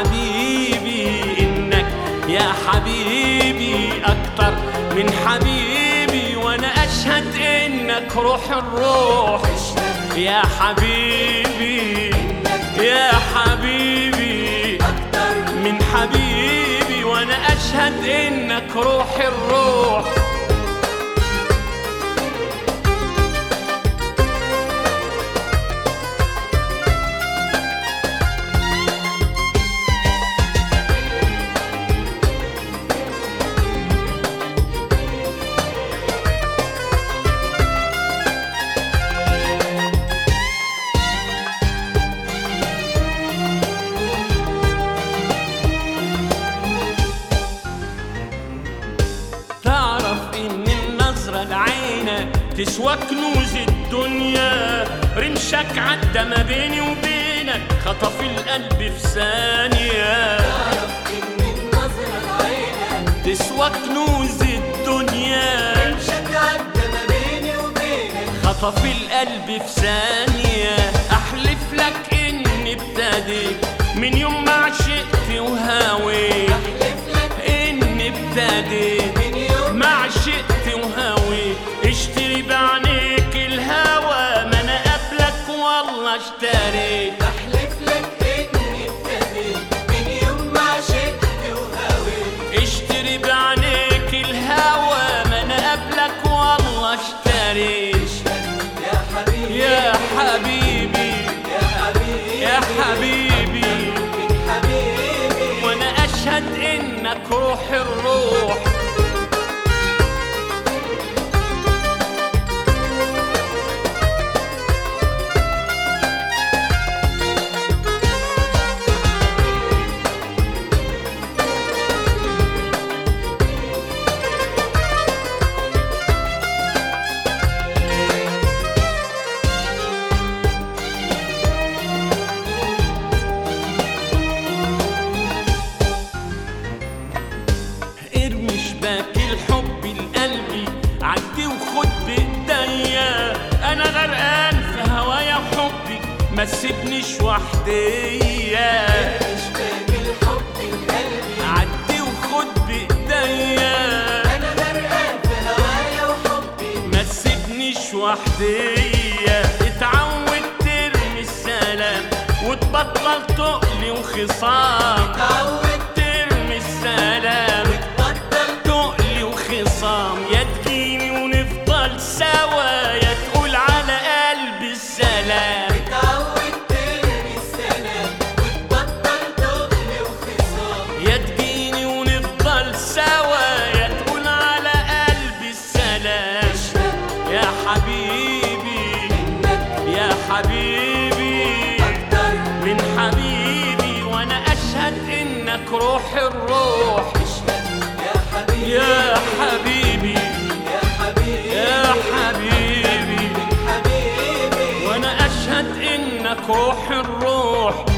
حبيبي إنك يا حبيبي أكتر من حبيبي وأنا أشهد إنك روح الروح يا حبيبي يا حبيبي من حبيبي وأنا أشهد إنك روح الروح تعرف ان النظرة العينة تسوى كنوز الدنيا رمشك عدى ما بيني وبينك خطف القلب في ثانية تسوى كنوز الدنيا خطف القلب في ثانية أحلف لك إني ابتديت من يوم ما عشقت وهاويت إني ابتديت ما عشقت وهاويت اشتري بعينيك الهوى ما أنا قبلك والله اشتريت اشتري بعينيك الهوى ما أنا قبلك والله اشتريت يا حبيبي يا حبيبي وانا اشهد انك روح الروح ارمي شباك الحب لقلبي عدي وخد بايديا انا غرقان في هوايا وحبي ما تسيبنيش وحديا عدي وخد بايديا ما تسيبنيش وحديا اتعود ترمي السلام وتبطل تقلي وخصام ترمي السلام تقلي وخصام يا تجيني ونفضل سوا يا تقول على قلبي السلام يا تجيني ونفضل سوا يا تقول على قلبي السلام يا حبيبي يا حبيبي من حبيبي وانا اشهد انك روح الروح يا حبيبي يا حبيبي وانا اشهد انك روح الروح